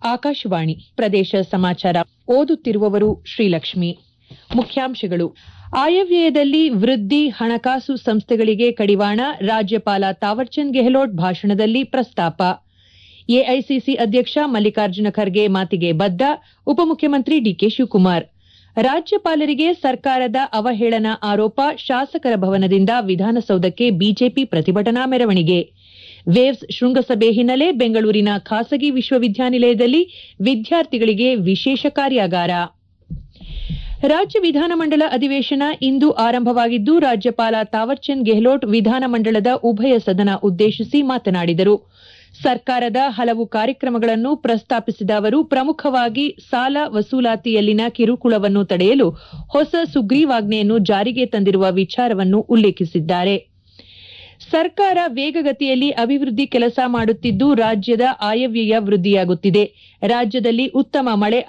ಆಕಾಶವಾಣಿ ಪ್ರದೇಶ ಸಮಾಚಾರ ಓದುತ್ತಿರುವವರು ಶ್ರೀಲಕ್ಷ್ಮಿ ಮುಖ್ಯಾಂಶಗಳು ಆಯವ್ಯಯದಲ್ಲಿ ವೃದ್ಧಿ ಹಣಕಾಸು ಸಂಸ್ಥೆಗಳಿಗೆ ಕಡಿವಾಣ ರಾಜ್ಯಪಾಲ ತಾವರ್ಚಂದ್ ಗೆಹ್ಲೋಟ್ ಭಾಷಣದಲ್ಲಿ ಪ್ರಸ್ತಾಪ ಎಐಸಿಸಿ ಅಧ್ಯಕ್ಷ ಮಲ್ಲಿಕಾರ್ಜುನ ಖರ್ಗೆ ಮಾತಿಗೆ ಬದ್ದ ಉಪಮುಖ್ಯಮಂತ್ರಿ ಡಿಕೆ ಶಿವಕುಮಾರ್ ರಾಜ್ಯಪಾಲರಿಗೆ ಸರ್ಕಾರದ ಅವಹೇಳನ ಆರೋಪ ಶಾಸಕರ ಭವನದಿಂದ ವಿಧಾನಸೌಧಕ್ಕೆ ಬಿಜೆಪಿ ಪ್ರತಿಭಟನಾ ಮೆರವಣಿಗೆ ವೇವ್ಸ್ ಶೃಂಗಸಭೆ ಹಿನ್ನೆಲೆ ಬೆಂಗಳೂರಿನ ಖಾಸಗಿ ವಿಶ್ವವಿದ್ಯಾನಿಲಯದಲ್ಲಿ ವಿದ್ಯಾರ್ಥಿಗಳಿಗೆ ವಿಶೇಷ ಕಾರ್ಯಾಗಾರ ರಾಜ್ಯ ವಿಧಾನಮಂಡಲ ಅಧಿವೇಶನ ಇಂದು ಆರಂಭವಾಗಿದ್ದು ರಾಜ್ಯಪಾಲ ತಾವರ್ಚಂದ್ ಗೆಹ್ಲೋಟ್ ವಿಧಾನಮಂಡಲದ ಉಭಯ ಸದನ ಉದ್ದೇಶಿಸಿ ಮಾತನಾಡಿದರು ಸರ್ಕಾರದ ಹಲವು ಕಾರ್ಯಕ್ರಮಗಳನ್ನು ಪ್ರಸ್ತಾಪಿಸಿದ ಅವರು ಪ್ರಮುಖವಾಗಿ ಸಾಲ ವಸೂಲಾತಿಯಲ್ಲಿನ ಕಿರುಕುಳವನ್ನು ತಡೆಯಲು ಹೊಸ ಸುಗ್ರೀವಾಜ್ಞೆಯನ್ನು ಜಾರಿಗೆ ತಂದಿರುವ ವಿಚಾರವನ್ನು ಉಲ್ಲೇಖಿಸಿದ್ದಾರೆ ಸರ್ಕಾರ ವೇಗಗತಿಯಲ್ಲಿ ಅಭಿವೃದ್ಧಿ ಕೆಲಸ ಮಾಡುತ್ತಿದ್ದು ರಾಜ್ಯದ ಆಯವ್ಯಯ ವೃದ್ಧಿಯಾಗುತ್ತಿದೆ ರಾಜ್ಯದಲ್ಲಿ ಉತ್ತಮ ಮಳೆ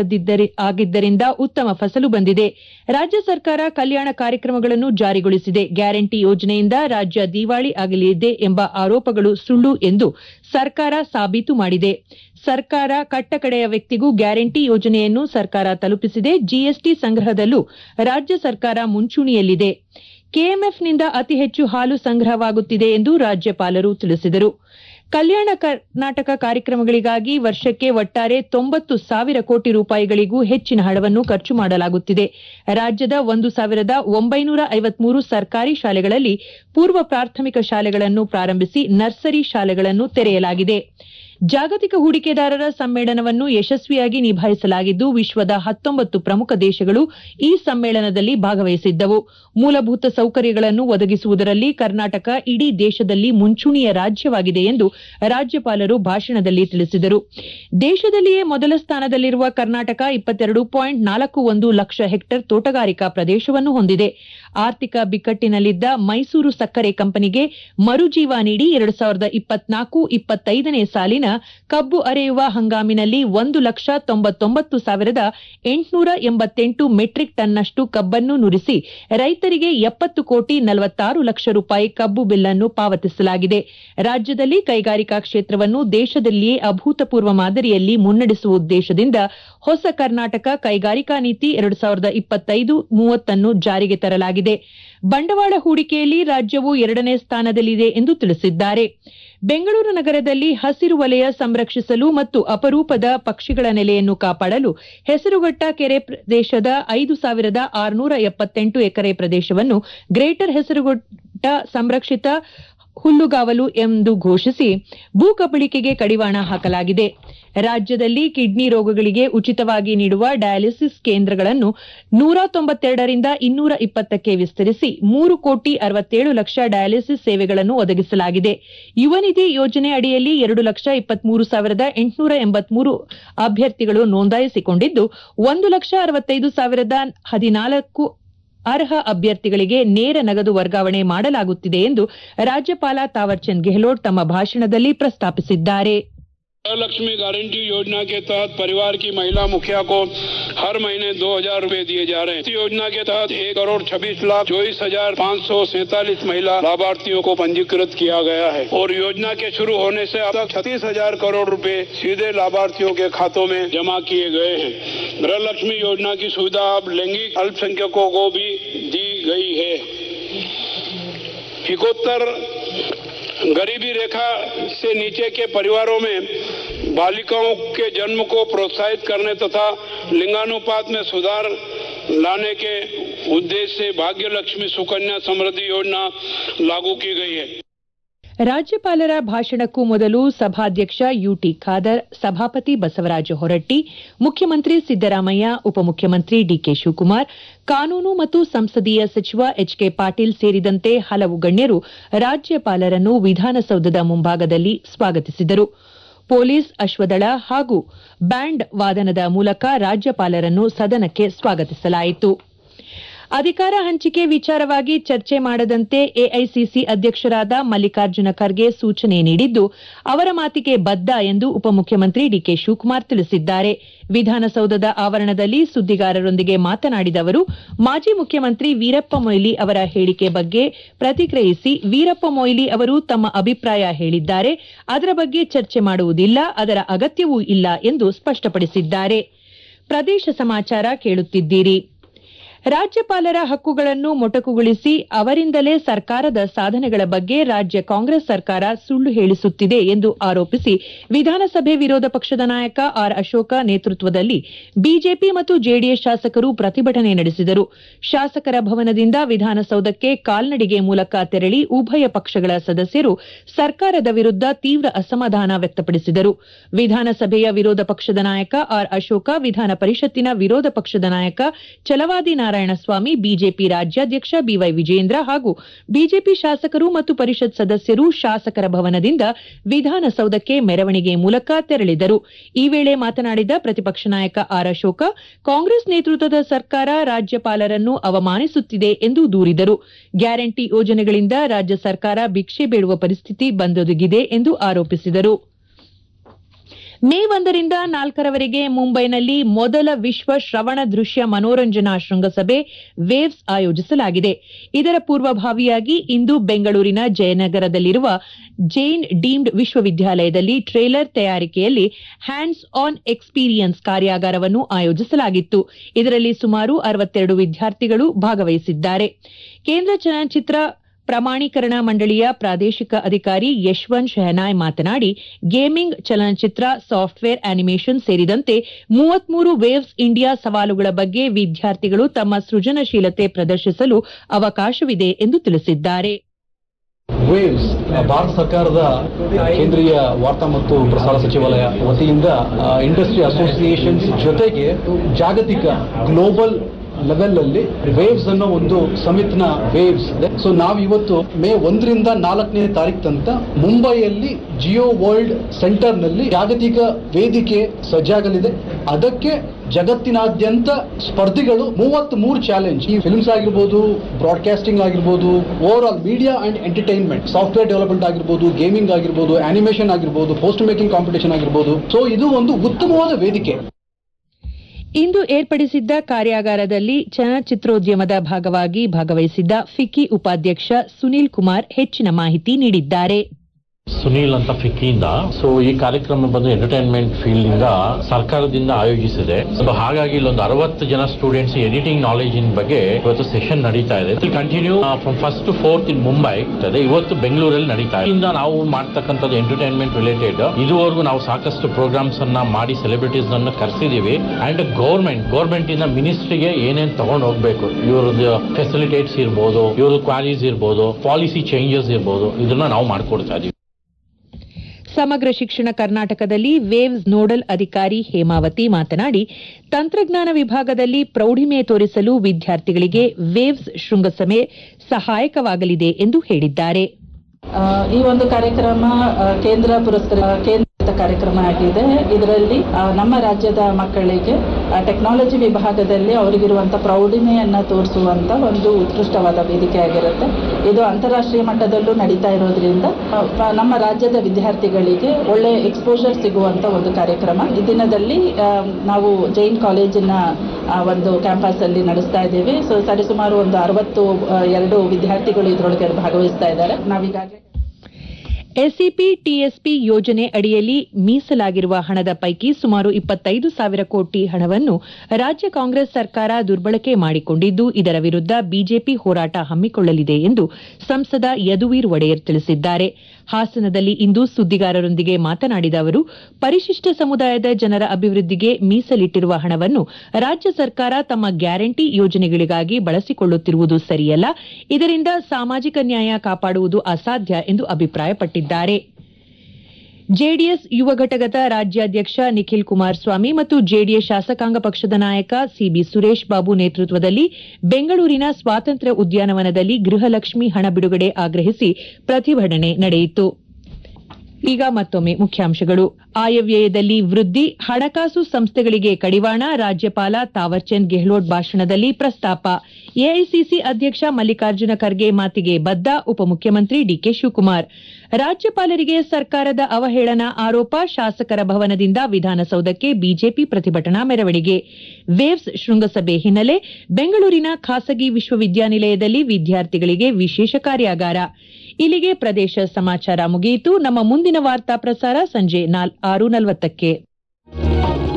ಆಗಿದ್ದರಿಂದ ಉತ್ತಮ ಫಸಲು ಬಂದಿದೆ ರಾಜ್ಯ ಸರ್ಕಾರ ಕಲ್ಯಾಣ ಕಾರ್ಯಕ್ರಮಗಳನ್ನು ಜಾರಿಗೊಳಿಸಿದೆ ಗ್ಯಾರಂಟಿ ಯೋಜನೆಯಿಂದ ರಾಜ್ಯ ದಿವಾಳಿ ಆಗಲಿದೆ ಎಂಬ ಆರೋಪಗಳು ಸುಳ್ಳು ಎಂದು ಸರ್ಕಾರ ಸಾಬೀತು ಮಾಡಿದೆ ಸರ್ಕಾರ ಕಟ್ಟಕಡೆಯ ವ್ಯಕ್ತಿಗೂ ಗ್ಯಾರಂಟಿ ಯೋಜನೆಯನ್ನು ಸರ್ಕಾರ ತಲುಪಿಸಿದೆ ಜಿಎಸ್ಟಿ ಸಂಗ್ರಹದಲ್ಲೂ ರಾಜ್ಯ ಸರ್ಕಾರ ಮುಂಚೂಣಿಯಲ್ಲಿದೆ ಕೆಎಂಎಫ್ನಿಂದ ಅತಿ ಹೆಚ್ಚು ಹಾಲು ಸಂಗ್ರಹವಾಗುತ್ತಿದೆ ಎಂದು ರಾಜ್ಯಪಾಲರು ತಿಳಿಸಿದರು ಕಲ್ಯಾಣ ಕರ್ನಾಟಕ ಕಾರ್ಯಕ್ರಮಗಳಿಗಾಗಿ ವರ್ಷಕ್ಕೆ ಒಟ್ಟಾರೆ ತೊಂಬತ್ತು ಸಾವಿರ ಕೋಟಿ ರೂಪಾಯಿಗಳಿಗೂ ಹೆಚ್ಚಿನ ಹಣವನ್ನು ಖರ್ಚು ಮಾಡಲಾಗುತ್ತಿದೆ ರಾಜ್ಯದ ಒಂದು ಸಾವಿರದ ಒಂಬೈನೂರ ಐವತ್ಮೂರು ಸರ್ಕಾರಿ ಶಾಲೆಗಳಲ್ಲಿ ಪೂರ್ವ ಪ್ರಾಥಮಿಕ ಶಾಲೆಗಳನ್ನು ಪ್ರಾರಂಭಿಸಿ ನರ್ಸರಿ ಶಾಲೆಗಳನ್ನು ತೆರೆಯಲಾಗಿದೆ ಜಾಗತಿಕ ಹೂಡಿಕೆದಾರರ ಸಮ್ಮೇಳನವನ್ನು ಯಶಸ್ವಿಯಾಗಿ ನಿಭಾಯಿಸಲಾಗಿದ್ದು ವಿಶ್ವದ ಹತ್ತೊಂಬತ್ತು ಪ್ರಮುಖ ದೇಶಗಳು ಈ ಸಮ್ಮೇಳನದಲ್ಲಿ ಭಾಗವಹಿಸಿದ್ದವು ಮೂಲಭೂತ ಸೌಕರ್ಯಗಳನ್ನು ಒದಗಿಸುವುದರಲ್ಲಿ ಕರ್ನಾಟಕ ಇಡೀ ದೇಶದಲ್ಲಿ ಮುಂಚೂಣಿಯ ರಾಜ್ಯವಾಗಿದೆ ಎಂದು ರಾಜ್ಯಪಾಲರು ಭಾಷಣದಲ್ಲಿ ತಿಳಿಸಿದರು ದೇಶದಲ್ಲಿಯೇ ಮೊದಲ ಸ್ಥಾನದಲ್ಲಿರುವ ಕರ್ನಾಟಕ ಇಪ್ಪತ್ತೆರಡು ಪಾಯಿಂಟ್ ನಾಲ್ಕು ಒಂದು ಲಕ್ಷ ಹೆಕ್ಟೇರ್ ತೋಟಗಾರಿಕಾ ಪ್ರದೇಶವನ್ನು ಹೊಂದಿದೆ ಆರ್ಥಿಕ ಬಿಕ್ಕಟ್ಟಿನಲ್ಲಿದ್ದ ಮೈಸೂರು ಸಕ್ಕರೆ ಕಂಪನಿಗೆ ಮರುಜೀವ ನೀಡಿ ಎರಡು ಸಾವಿರದ ಇಪ್ಪತ್ನಾಲ್ಕು ಇಪ್ಪತ್ತೈದನೇ ಸಾಲಿನ ಕಬ್ಬು ಅರೆಯುವ ಹಂಗಾಮಿನಲ್ಲಿ ಒಂದು ಲಕ್ಷ ತೊಂಬತ್ತೊಂಬತ್ತು ಸಾವಿರದ ಎಂಟುನೂರ ಎಂಬತ್ತೆಂಟು ಮೆಟ್ರಿಕ್ ಟನ್ನಷ್ಟು ಕಬ್ಬನ್ನು ನುರಿಸಿ ರೈತರಿಗೆ ಎಪ್ಪತ್ತು ಕೋಟಿ ನಲವತ್ತಾರು ಲಕ್ಷ ರೂಪಾಯಿ ಕಬ್ಬು ಬಿಲ್ಲನ್ನು ಪಾವತಿಸಲಾಗಿದೆ ರಾಜ್ಯದಲ್ಲಿ ಕೈಗಾರಿಕಾ ಕ್ಷೇತ್ರವನ್ನು ದೇಶದಲ್ಲಿಯೇ ಅಭೂತಪೂರ್ವ ಮಾದರಿಯಲ್ಲಿ ಮುನ್ನಡೆಸುವ ಉದ್ದೇಶದಿಂದ ಹೊಸ ಕರ್ನಾಟಕ ಕೈಗಾರಿಕಾ ನೀತಿ ಎರಡು ಸಾವಿರದ ಇಪ್ಪತ್ತೈದು ಮೂವತ್ತನ್ನು ಜಾರಿಗೆ ತರಲಾಗಿದೆ ಬಂಡವಾಳ ಹೂಡಿಕೆಯಲ್ಲಿ ರಾಜ್ಯವು ಎರಡನೇ ಸ್ಥಾನದಲ್ಲಿದೆ ಎಂದು ತಿಳಿಸಿದ್ದಾರೆ ಬೆಂಗಳೂರು ನಗರದಲ್ಲಿ ಹಸಿರು ವಲಯ ಸಂರಕ್ಷಿಸಲು ಮತ್ತು ಅಪರೂಪದ ಪಕ್ಷಿಗಳ ನೆಲೆಯನ್ನು ಕಾಪಾಡಲು ಹೆಸರುಘಟ್ಟ ಕೆರೆ ಪ್ರದೇಶದ ಐದು ಸಾವಿರದ ಆರುನೂರ ಎಪ್ಪತ್ತೆಂಟು ಎಕರೆ ಪ್ರದೇಶವನ್ನು ಗ್ರೇಟರ್ ಹೆಸರುಘಟ್ಟ ಸಂರಕ್ಷಿತ ಹುಲ್ಲುಗಾವಲು ಎಂದು ಘೋಷಿಸಿ ಭೂ ಕಬಳಿಕೆಗೆ ಕಡಿವಾಣ ಹಾಕಲಾಗಿದೆ ರಾಜ್ಯದಲ್ಲಿ ಕಿಡ್ನಿ ರೋಗಗಳಿಗೆ ಉಚಿತವಾಗಿ ನೀಡುವ ಡಯಾಲಿಸಿಸ್ ಕೇಂದ್ರಗಳನ್ನು ನೂರ ತೊಂಬತ್ತೆರಡರಿಂದ ಇನ್ನೂರ ಇಪ್ಪತ್ತಕ್ಕೆ ವಿಸ್ತರಿಸಿ ಮೂರು ಕೋಟಿ ಅರವತ್ತೇಳು ಲಕ್ಷ ಡಯಾಲಿಸಿಸ್ ಸೇವೆಗಳನ್ನು ಒದಗಿಸಲಾಗಿದೆ ಯುವನಿಧಿ ಯೋಜನೆ ಅಡಿಯಲ್ಲಿ ಎರಡು ಲಕ್ಷ ಇಪ್ಪತ್ಮೂರು ಸಾವಿರದ ಎಂಟುನೂರ ಎಂಬತ್ಮೂರು ಅಭ್ಯರ್ಥಿಗಳು ನೋಂದಾಯಿಸಿಕೊಂಡಿದ್ದು ಒಂದು ಲಕ್ಷ ಅರವತ್ತೈದು ಸಾವಿರದ ಹದಿನಾಲ್ಕು ಅರ್ಹ ಅಭ್ಯರ್ಥಿಗಳಿಗೆ ನೇರ ನಗದು ವರ್ಗಾವಣೆ ಮಾಡಲಾಗುತ್ತಿದೆ ಎಂದು ರಾಜ್ಯಪಾಲ ತಾವರ್ಚಂದ್ ಗೆಹ್ಲೋಟ್ ತಮ್ಮ ಭಾಷಣದಲ್ಲಿ ಪ್ರಸ್ತಾಪಿಸಿದ್ದಾರೆ लक्ष्मी गारंटी योजना के तहत परिवार की महिला मुखिया को हर महीने दो हजार रूपए दिए जा रहे हैं इस योजना के तहत एक करोड़ छब्बीस लाख चौबीस हजार पाँच सौ सैतालीस महिला लाभार्थियों को पंजीकृत किया गया है और योजना के शुरू होने से अब तक छत्तीस हजार करोड़ रुपए सीधे लाभार्थियों के खातों में जमा किए गए हैं गृह लक्ष्मी योजना की सुविधा अब लैंगिक अल्पसंख्यकों को भी दी गई है इकहत्तर गरीबी रेखा से नीचे के परिवारों में बालिकाओं के जन्म को प्रोत्साहित करने तथा लिंगानुपात में सुधार लाने के उद्देश्य से भाग्य लक्ष्मी सुकन्या समृद्धि योजना लागू की गई है ರಾಜ್ಯಪಾಲರ ಭಾಷಣಕ್ಕೂ ಮೊದಲು ಸಭಾಧ್ಯಕ್ಷ ಯುಟಿ ಖಾದರ್ ಸಭಾಪತಿ ಬಸವರಾಜ ಹೊರಟ್ಟಿ ಮುಖ್ಯಮಂತ್ರಿ ಸಿದ್ದರಾಮಯ್ಯ ಉಪಮುಖ್ಯಮಂತ್ರಿ ಡಿಕೆ ಶಿವಕುಮಾರ್ ಕಾನೂನು ಮತ್ತು ಸಂಸದೀಯ ಸಚಿವ ಎಚ್ಕೆ ಪಾಟೀಲ್ ಸೇರಿದಂತೆ ಹಲವು ಗಣ್ಯರು ರಾಜ್ಯಪಾಲರನ್ನು ವಿಧಾನಸೌಧದ ಮುಂಭಾಗದಲ್ಲಿ ಸ್ವಾಗತಿಸಿದರು ಪೊಲೀಸ್ ಅಶ್ವದಳ ಹಾಗೂ ಬ್ಯಾಂಡ್ ವಾದನದ ಮೂಲಕ ರಾಜ್ಯಪಾಲರನ್ನು ಸದನಕ್ಕೆ ಸ್ವಾಗತಿಸಲಾಯಿತು ಅಧಿಕಾರ ಹಂಚಿಕೆ ವಿಚಾರವಾಗಿ ಚರ್ಚೆ ಮಾಡದಂತೆ ಎಐಸಿಸಿ ಅಧ್ಯಕ್ಷರಾದ ಮಲ್ಲಿಕಾರ್ಜುನ ಖರ್ಗೆ ಸೂಚನೆ ನೀಡಿದ್ದು ಅವರ ಮಾತಿಗೆ ಬದ್ಧ ಎಂದು ಉಪಮುಖ್ಯಮಂತ್ರಿ ಡಿಕೆ ಶಿವಕುಮಾರ್ ತಿಳಿಸಿದ್ದಾರೆ ವಿಧಾನಸೌಧದ ಆವರಣದಲ್ಲಿ ಸುದ್ದಿಗಾರರೊಂದಿಗೆ ಮಾತನಾಡಿದ ಅವರು ಮಾಜಿ ಮುಖ್ಯಮಂತ್ರಿ ವೀರಪ್ಪ ಮೊಯ್ಲಿ ಅವರ ಹೇಳಿಕೆ ಬಗ್ಗೆ ಪ್ರತಿಕ್ರಿಯಿಸಿ ವೀರಪ್ಪ ಮೊಯ್ಲಿ ಅವರು ತಮ್ಮ ಅಭಿಪ್ರಾಯ ಹೇಳಿದ್ದಾರೆ ಅದರ ಬಗ್ಗೆ ಚರ್ಚೆ ಮಾಡುವುದಿಲ್ಲ ಅದರ ಅಗತ್ಯವೂ ಇಲ್ಲ ಎಂದು ಸ್ಪಷ್ಟಪಡಿಸಿದ್ದಾರೆ ಪ್ರದೇಶ ಸಮಾಚಾರ ಕೇಳುತ್ತಿದ್ದೀರಿ ರಾಜ್ಯಪಾಲರ ಹಕ್ಕುಗಳನ್ನು ಮೊಟಕುಗೊಳಿಸಿ ಅವರಿಂದಲೇ ಸರ್ಕಾರದ ಸಾಧನೆಗಳ ಬಗ್ಗೆ ರಾಜ್ಯ ಕಾಂಗ್ರೆಸ್ ಸರ್ಕಾರ ಸುಳ್ಳು ಹೇಳಿಸುತ್ತಿದೆ ಎಂದು ಆರೋಪಿಸಿ ವಿಧಾನಸಭೆ ವಿರೋಧ ಪಕ್ಷದ ನಾಯಕ ಆರ್ ಅಶೋಕ ನೇತೃತ್ವದಲ್ಲಿ ಬಿಜೆಪಿ ಮತ್ತು ಜೆಡಿಎಸ್ ಶಾಸಕರು ಪ್ರತಿಭಟನೆ ನಡೆಸಿದರು ಶಾಸಕರ ಭವನದಿಂದ ವಿಧಾನಸೌಧಕ್ಕೆ ಕಾಲ್ನಡಿಗೆ ಮೂಲಕ ತೆರಳಿ ಉಭಯ ಪಕ್ಷಗಳ ಸದಸ್ಯರು ಸರ್ಕಾರದ ವಿರುದ್ಧ ತೀವ್ರ ಅಸಮಾಧಾನ ವ್ಯಕ್ತಪಡಿಸಿದರು ವಿಧಾನಸಭೆಯ ವಿರೋಧ ಪಕ್ಷದ ನಾಯಕ ಆರ್ ಅಶೋಕ ವಿಧಾನ ಪರಿಷತ್ತಿನ ವಿರೋಧ ಪಕ್ಷದ ನಾಯಕ ಛಲವಾದಿ ನಾರಾಯಣಸ್ವಾಮಿ ಬಿಜೆಪಿ ರಾಜ್ಯಾಧ್ಯಕ್ಷ ಬಿವೈ ವಿಜೇಂದ್ರ ಹಾಗೂ ಬಿಜೆಪಿ ಶಾಸಕರು ಮತ್ತು ಪರಿಷತ್ ಸದಸ್ಯರು ಶಾಸಕರ ಭವನದಿಂದ ವಿಧಾನಸೌಧಕ್ಕೆ ಮೆರವಣಿಗೆ ಮೂಲಕ ತೆರಳಿದರು ಈ ವೇಳೆ ಮಾತನಾಡಿದ ಪ್ರತಿಪಕ್ಷ ನಾಯಕ ಆರ್ ಅಶೋಕ ಕಾಂಗ್ರೆಸ್ ನೇತೃತ್ವದ ಸರ್ಕಾರ ರಾಜ್ಯಪಾಲರನ್ನು ಅವಮಾನಿಸುತ್ತಿದೆ ಎಂದು ದೂರಿದರು ಗ್ಯಾರಂಟಿ ಯೋಜನೆಗಳಿಂದ ರಾಜ್ಯ ಸರ್ಕಾರ ಭಿಕ್ಷೆ ಬೇಡುವ ಪರಿಸ್ಥಿತಿ ಬಂದೊದಗಿದೆ ಎಂದು ಆರೋಪಿಸಿದರು ಮೇ ಒಂದರಿಂದ ನಾಲ್ಕರವರೆಗೆ ಮುಂಬೈನಲ್ಲಿ ಮೊದಲ ವಿಶ್ವ ಶ್ರವಣ ದೃಶ್ಯ ಮನೋರಂಜನಾ ಶೃಂಗಸಭೆ ವೇವ್ಸ್ ಆಯೋಜಿಸಲಾಗಿದೆ ಇದರ ಪೂರ್ವಭಾವಿಯಾಗಿ ಇಂದು ಬೆಂಗಳೂರಿನ ಜಯನಗರದಲ್ಲಿರುವ ಜೈನ್ ಡೀಮ್ಡ್ ವಿಶ್ವವಿದ್ಯಾಲಯದಲ್ಲಿ ಟ್ರೇಲರ್ ತಯಾರಿಕೆಯಲ್ಲಿ ಹ್ಯಾಂಡ್ಸ್ ಆನ್ ಎಕ್ಸ್ಪೀರಿಯನ್ಸ್ ಕಾರ್ಯಾಗಾರವನ್ನು ಆಯೋಜಿಸಲಾಗಿತ್ತು ಇದರಲ್ಲಿ ಸುಮಾರು ಅರವತ್ತೆರಡು ವಿದ್ಯಾರ್ಥಿಗಳು ಭಾಗವಹಿಸಿದ್ದಾರೆ ಕೇಂದ್ರ ಚಲನಚಿತ್ರ ಪ್ರಮಾಣೀಕರಣ ಮಂಡಳಿಯ ಪ್ರಾದೇಶಿಕ ಅಧಿಕಾರಿ ಯಶವಂತ್ ಶೆಹನಾಯ್ ಮಾತನಾಡಿ ಗೇಮಿಂಗ್ ಚಲನಚಿತ್ರ ಸಾಫ್ಟ್ವೇರ್ ಅನಿಮೇಷನ್ ಸೇರಿದಂತೆ ಮೂವತ್ಮೂರು ವೇವ್ಸ್ ಇಂಡಿಯಾ ಸವಾಲುಗಳ ಬಗ್ಗೆ ವಿದ್ಯಾರ್ಥಿಗಳು ತಮ್ಮ ಸೃಜನಶೀಲತೆ ಪ್ರದರ್ಶಿಸಲು ಅವಕಾಶವಿದೆ ಎಂದು ತಿಳಿಸಿದ್ದಾರೆ ವೇವ್ಸ್ ಭಾರತ ಸರ್ಕಾರದ ಕೇಂದ್ರೀಯ ವಾರ್ತಾ ಮತ್ತು ಪ್ರಸಾರ ಸಚಿವಾಲಯ ವತಿಯಿಂದ ಇಂಡಸ್ಟ್ರಿ ಅಸೋಸಿಯೇಷನ್ಸ್ ಜೊತೆಗೆ ಜಾಗತಿಕ ಗ್ಲೋಬಲ್ ಲೆವೆಲ್ ಅಲ್ಲಿ ವೇವ್ಸ್ ಅನ್ನೋ ಒಂದು ಸಮಿತ್ನ ವೇವ್ಸ್ ಇದೆ ಸೊ ನಾವು ಇವತ್ತು ಮೇ ಒಂದರಿಂದ ನಾಲ್ಕನೇ ತಾರೀಕು ತನಕ ಮುಂಬೈಯಲ್ಲಿ ಜಿಯೋ ವರ್ಲ್ಡ್ ಸೆಂಟರ್ ನಲ್ಲಿ ಜಾಗತಿಕ ವೇದಿಕೆ ಸಜ್ಜಾಗಲಿದೆ ಅದಕ್ಕೆ ಜಗತ್ತಿನಾದ್ಯಂತ ಸ್ಪರ್ಧಿಗಳು ಮೂವತ್ತ್ ಮೂರು ಚಾಲೆಂಜ್ ಈ ಫಿಲ್ಮ್ಸ್ ಆಗಿರ್ಬೋದು ಬ್ರಾಡ್ಕಾಸ್ಟಿಂಗ್ ಆಗಿರ್ಬೋದು over all media and entertainment software development ಆಗಿರ್ಬೋದು ಗೇಮಿಂಗ್ ಆಗಿರ್ಬೋದು ಅನಿಮೇಷನ್ ಆಗಿರ್ಬೋದು ಪೋಸ್ಟ್ ಮೇಕಿಂಗ್ ಕಾಂಪಿಟೇಷನ್ ಆಗಿರ್ಬೋದು ಸೊ ಇದು ಒಂದು ಉತ್ತಮವಾದ ವೇದಿಕೆ ಇಂದು ಏರ್ಪಡಿಸಿದ್ದ ಕಾರ್ಯಾಗಾರದಲ್ಲಿ ಚಲನಚಿತ್ರೋದ್ಯಮದ ಭಾಗವಾಗಿ ಭಾಗವಹಿಸಿದ್ದ ಫಿಕ್ಕಿ ಉಪಾಧ್ಯಕ್ಷ ಸುನೀಲ್ ಕುಮಾರ್ ಹೆಚ್ಚಿನ ಮಾಹಿತಿ ನೀಡಿದ್ದಾರೆ ಸುನೀಲ್ ಅಂತ ಫಿಕ್ಕಿಯಿಂದ ಸೊ ಈ ಕಾರ್ಯಕ್ರಮ ಬಂದು ಎಂಟರ್ಟೈನ್ಮೆಂಟ್ ಫೀಲ್ಡ್ ಇಂದ ಸರ್ಕಾರದಿಂದ ಆಯೋಜಿಸಿದೆ ಸೊ ಹಾಗಾಗಿ ಇಲ್ಲೊಂದು ಅರವತ್ತು ಜನ ಸ್ಟೂಡೆಂಟ್ಸ್ ಎಡಿಟಿಂಗ್ ನಾಲೆಜ್ ಇನ್ ಬಗ್ಗೆ ಇವತ್ತು ಸೆಷನ್ ನಡೀತಾ ಇದೆ continue from first to fourth in Mumbai ಇದೆ ಇವತ್ತು ಬೆಂಗಳೂರಲ್ಲಿ ನಡೀತಾ ಇದೆ ಇಂದ ನಾವು ಮಾಡ್ತಕ್ಕಂಥದ್ದು ಎಂಟರ್ಟೈನ್ಮೆಂಟ್ ರಿಲೇಟೆಡ್ ಇದುವರೆಗೂ ನಾವು ಸಾಕಷ್ಟು ಪ್ರೋಗ್ರಾಮ್ಸ್ ಅನ್ನ ಮಾಡಿ ಸೆಲೆಬ್ರಿಟೀಸ್ ಅನ್ನ ಕರೆಸಿದೀವಿ ಅಂಡ್ ಗೌರ್ಮೆಂಟ್ ಗೌರ್ಮೆಂಟ್ ಇಂದ ಮಿನಿಸ್ಟ್ರಿಗೆ ಏನೇನ್ ತಗೊಂಡು ಹೋಗ್ಬೇಕು ಇವ್ರದ್ದು ಫೆಸಿಲಿಟೇಟ್ಸ್ ಇರ್ಬೋದು ಇವ್ರ ಕ್ವಾರೀಸ್ ಇರ್ಬೋದು ಪಾಲಿಸಿ ಚೇಂಜಸ್ ಇರ್ಬೋದು ಇದನ್ನ ನಾವು ಮಾಡ್ಕೊಡ್ತಾ ಇದೀವಿ ಸಮಗ್ರ ಶಿಕ್ಷಣ ಕರ್ನಾಟಕದಲ್ಲಿ ವೇವ್ಸ್ ನೋಡಲ್ ಅಧಿಕಾರಿ ಹೇಮಾವತಿ ಮಾತನಾಡಿ ತಂತ್ರಜ್ಞಾನ ವಿಭಾಗದಲ್ಲಿ ಪ್ರೌಢಿಮೆ ತೋರಿಸಲು ವಿದ್ಯಾರ್ಥಿಗಳಿಗೆ ವೇವ್ಸ್ ಶೃಂಗಸಭೆ ಸಹಾಯಕವಾಗಲಿದೆ ಎಂದು ಹೇಳಿದ್ದಾರೆ ಆ, ಈ ಒಂದು ಕಾರ್ಯಕ್ರಮ ಆ, ಕೇಂದ್ರ ಪುರಸ್ಕೃತ ಕೇಂದ್ರ ಕಾರ್ಯಕ್ರಮ ಆಗಿದೆ ಇದರಲ್ಲಿ ಆ, ನಮ್ಮ ರಾಜ್ಯದ ಮಕ್ಕಳಿಗೆ ಟೆಕ್ನಾಲಜಿ ವಿಭಾಗದಲ್ಲಿ ಅವರಿಗಿರುವಂತ ಪ್ರೌಢಿಮೆಯನ್ನ ತೋರಿಸುವಂತ ಒಂದು ಉತ್ಕೃಷ್ಟವಾದ ವೇದಿಕೆ ಆಗಿರುತ್ತೆ ಇದು ಅಂತಾರಾಷ್ಟ್ರೀಯ ಮಟ್ಟದಲ್ಲೂ ನಡೀತಾ ಇರೋದ್ರಿಂದ ಆ, ಪ- ನಮ್ಮ ರಾಜ್ಯದ ವಿದ್ಯಾರ್ಥಿಗಳಿಗೆ ಒಳ್ಳೆ ಎಕ್ಸ್ಪೋಜರ್ ಸಿಗುವಂತ ಒಂದು ಕಾರ್ಯಕ್ರಮ ಈ ದಿನದಲ್ಲಿ ಆ, ನಾವು ಜೈನ್ ಕಾಲೇಜಿನ ಆ, ಒಂದು ಕ್ಯಾಂಪಸ್ ಅಲ್ಲಿ ನಡೆಸ್ತಾ ಇದ್ದೀವಿ ಸೊ ಸರಿಸುಮಾರು ಒಂದು ಅರವತ್ತು ಆ, ಎರಡು ವಿದ್ಯಾರ್ಥಿಗಳು ಇದರೊಳಗೆ ಭಾಗವಹಿಸ್ತಾ ಇದ್ದಾರೆ ನಾವೀಗಾಗಲೇ ಎಸ್ಸಿಪಿ ಟಿಎಸ್ಪಿ ಯೋಜನೆ ಅಡಿಯಲ್ಲಿ ಮೀಸಲಾಗಿರುವ ಹಣದ ಪೈಕಿ ಸುಮಾರು ಇಪ್ಪತ್ತೈದು ಸಾವಿರ ಕೋಟಿ ಹಣವನ್ನು ರಾಜ್ಯ ಕಾಂಗ್ರೆಸ್ ಸರ್ಕಾರ ದುರ್ಬಳಕೆ ಮಾಡಿಕೊಂಡಿದ್ದು ಇದರ ವಿರುದ್ಧ ಬಿಜೆಪಿ ಹೋರಾಟ ಹಮ್ಮಿಕೊಳ್ಳಲಿದೆ ಎಂದು ಸಂಸದ ಯದುವೀರ್ ಒಡೆಯರ್ ತಿಳಿಸಿದ್ದಾರೆ ಹಾಸನದಲ್ಲಿ ಇಂದು ಸುದ್ದಿಗಾರರೊಂದಿಗೆ ಮಾತನಾಡಿದ ಅವರು ಪರಿಶಿಷ್ಟ ಸಮುದಾಯದ ಜನರ ಅಭಿವೃದ್ಧಿಗೆ ಮೀಸಲಿಟ್ಟಿರುವ ಹಣವನ್ನು ರಾಜ್ಯ ಸರ್ಕಾರ ತಮ್ಮ ಗ್ಯಾರಂಟಿ ಯೋಜನೆಗಳಿಗಾಗಿ ಬಳಸಿಕೊಳ್ಳುತ್ತಿರುವುದು ಸರಿಯಲ್ಲ ಇದರಿಂದ ಸಾಮಾಜಿಕ ನ್ಯಾಯ ಕಾಪಾಡುವುದು ಅಸಾಧ್ಯ ಎಂದು ಅಭಿಪ್ರಾಯಪಟ್ಟಿದ್ದಾರೆ ಜೆಡಿಎಸ್ ಯುವ ಘಟಕದ ರಾಜ್ಯಾಧ್ಯಕ್ಷ ನಿಖಿಲ್ ಕುಮಾರಸ್ವಾಮಿ ಮತ್ತು ಜೆಡಿಎಸ್ ಶಾಸಕಾಂಗ ಪಕ್ಷದ ನಾಯಕ ಸಿಬಿ ಸುರೇಶ್ ಬಾಬು ನೇತೃತ್ವದಲ್ಲಿ ಬೆಂಗಳೂರಿನ ಸ್ವಾತಂತ್ರ್ಯ ಉದ್ಯಾನವನದಲ್ಲಿ ಗೃಹಲಕ್ಷ್ಮಿ ಹಣ ಬಿಡುಗಡೆ ಆಗ್ರಹಿಸಿ ಪ್ರತಿಭಟನೆ ನಡೆಯಿತು ಈಗ ಮತ್ತೊಮ್ಮೆ ಮುಖ್ಯಾಂಶಗಳು ಆಯವ್ಯಯದಲ್ಲಿ ವೃದ್ಧಿ ಹಣಕಾಸು ಸಂಸ್ಥೆಗಳಿಗೆ ಕಡಿವಾಣ ರಾಜ್ಯಪಾಲ ತಾವರ್ಚಂದ್ ಗೆಹ್ಲೋಟ್ ಭಾಷಣದಲ್ಲಿ ಪ್ರಸ್ತಾಪ ಎಐಸಿಸಿ ಅಧ್ಯಕ್ಷ ಮಲ್ಲಿಕಾರ್ಜುನ ಖರ್ಗೆ ಮಾತಿಗೆ ಬದ್ದ ಉಪಮುಖ್ಯಮಂತ್ರಿ ಡಿಕೆ ಶಿವಕುಮಾರ್ ರಾಜ್ಯಪಾಲರಿಗೆ ಸರ್ಕಾರದ ಅವಹೇಳನ ಆರೋಪ ಶಾಸಕರ ಭವನದಿಂದ ವಿಧಾನಸೌಧಕ್ಕೆ ಬಿಜೆಪಿ ಪ್ರತಿಭಟನಾ ಮೆರವಣಿಗೆ ವೇವ್ಸ್ ಶೃಂಗಸಭೆ ಹಿನ್ನೆಲೆ ಬೆಂಗಳೂರಿನ ಖಾಸಗಿ ವಿಶ್ವವಿದ್ಯಾನಿಲಯದಲ್ಲಿ ವಿದ್ಯಾರ್ಥಿಗಳಿಗೆ ವಿಶೇಷ ಕಾರ್ಯಾಗಾರ ಇಲ್ಲಿಗೆ ಪ್ರದೇಶ ಸಮಾಚಾರ ಮುಗಿಯಿತು ನಮ್ಮ ಮುಂದಿನ ವಾರ್ತಾ ಪ್ರಸಾರ ಸಂಜೆ ಆರು ನಲವತ್ತಕ್ಕೆ